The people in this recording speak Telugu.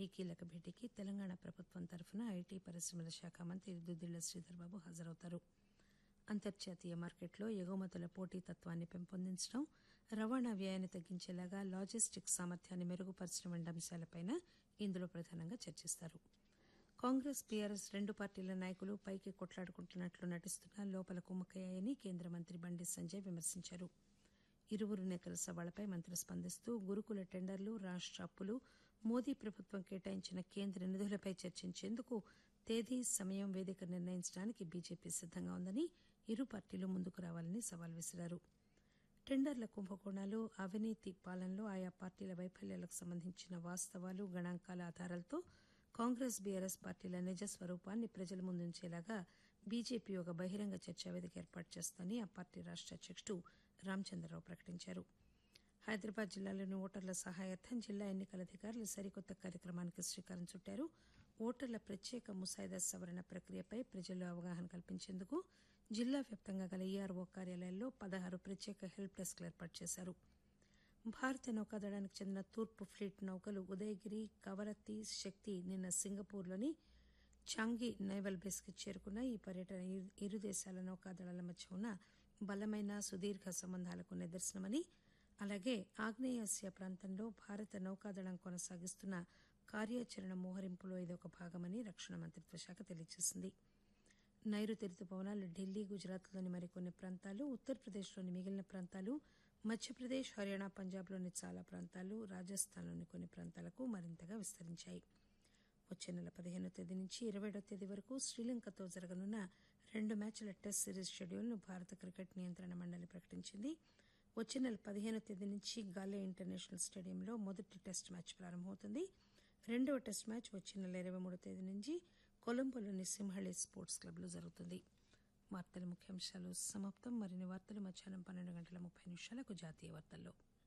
ఈ కీలక భేటీకి తెలంగాణ ప్రభుత్వం తరఫున ఐటీ పరిశ్రమల శాఖ మంత్రి దుద్దిళ్ల శ్రీధర్ బాబు హాజరవుతారు అంతర్జాతీయ మార్కెట్లో ఎగుమతుల పోటీతత్వాన్ని పెంపొందించడం రవాణా వ్యయాన్ని తగ్గించేలాగా లాజిస్టిక్స్ సామర్థ్యాన్ని మెరుగుపరచడం వంటి అంశాలపై ఇందులో ప్రధానంగా చర్చిస్తారు కాంగ్రెస్ బీఆర్ఎస్ రెండు పార్టీల నాయకులు పైకి కొట్లాడుకుంటున్నట్లు నటిస్తున్నా లోపల కుమ్మక్కయ్యాయని కేంద్ర మంత్రి బండి సంజయ్ విమర్శించారు ఇరువురు నేతల సవాళ్లపై మంత్రి స్పందిస్తూ గురుకుల టెండర్లు రాష్ట అప్పులు మోదీ ప్రభుత్వం కేటాయించిన కేంద్ర నిధులపై చర్చించేందుకు తేదీ సమయం వేదిక నిర్ణయించడానికి బీజేపీ సిద్దంగా ఉందని ఇరు పార్టీలు ముందుకు రావాలని సవాల్ విసిరారు టెండర్ల కుంభకోణాలు అవినీతి పాలనలో ఆయా పార్టీల వైఫల్యాలకు సంబంధించిన వాస్తవాలు గణాంకాల ఆధారాలతో కాంగ్రెస్ బీఆర్ఎస్ పార్టీల నిజ స్వరూపాన్ని ప్రజల ముందుంచేలాగా బీజేపీ ఒక బహిరంగ చర్చా వేదిక ఏర్పాటు చేస్తుందని ఆ పార్టీ రాష్ట అధ్యకుడు రామచంద్రరావు ప్రకటించారు హైదరాబాద్ జిల్లాలోని ఓటర్ల సహాయార్థం జిల్లా ఎన్నికల అధికారులు సరికొత్త కార్యక్రమానికి శ్రీకారం చుట్టారు ఓటర్ల ప్రత్యేక ముసాయిదా సవరణ ప్రక్రియపై ప్రజల్లో అవగాహన కల్పించేందుకు జిల్లా వ్యాప్తంగా గల ఈఆర్ఓ కార్యాలయాల్లో పదహారు ప్రత్యేక హెల్ప్ డెస్క్లు ఏర్పాటు చేశారు భారత నౌకాదళానికి చెందిన తూర్పు ఫ్లీట్ నౌకలు ఉదయగిరి కవరత్తి శక్తి నిన్న సింగపూర్లోని చాంగి నైవల్ బేస్కి చేరుకున్న ఈ పర్యటన ఇరు దేశాల నౌకాదళాల మధ్య ఉన్న బలమైన సుదీర్ఘ సంబంధాలకు నిదర్శనమని అలాగే ఆగ్నేయాసియా ప్రాంతంలో భారత నౌకాదళం కొనసాగిస్తున్న కార్యాచరణ మోహరింపులో ఇదొక భాగమని రక్షణ మంత్రిత్వ శాఖ తెలియజేసింది నైరుతి రుతుపవనాలు ఢిల్లీ గుజరాత్లోని మరికొన్ని ప్రాంతాలు ఉత్తరప్రదేశ్లోని మిగిలిన ప్రాంతాలు మధ్యప్రదేశ్ హర్యానా పంజాబ్లోని చాలా ప్రాంతాలు రాజస్థాన్లోని కొన్ని ప్రాంతాలకు మరింతగా విస్తరించాయి వచ్చే నెల పదిహేనో తేదీ నుంచి ఇరవైడో తేదీ వరకు శ్రీలంకతో జరగనున్న రెండు మ్యాచ్ల టెస్ట్ సిరీస్ షెడ్యూల్ను భారత క్రికెట్ నియంత్రణ మండలి ప్రకటించింది వచ్చే నెల పదిహేనో తేదీ నుంచి గాలే ఇంటర్నేషనల్ స్టేడియంలో మొదటి టెస్ట్ మ్యాచ్ ప్రారంభమవుతుంది రెండవ టెస్ట్ మ్యాచ్ వచ్చే నెల ఇరవై మూడో తేదీ నుంచి కొలంబోలోని సింహళి స్పోర్ట్స్ క్లబ్లో జరుగుతుంది వార్తల ముఖ్యాంశాలు సమాప్తం మరిన్ని వార్తలు మధ్యాహ్నం పన్నెండు గంటల ముప్పై నిమిషాలకు జాతీయ వార్తల్లో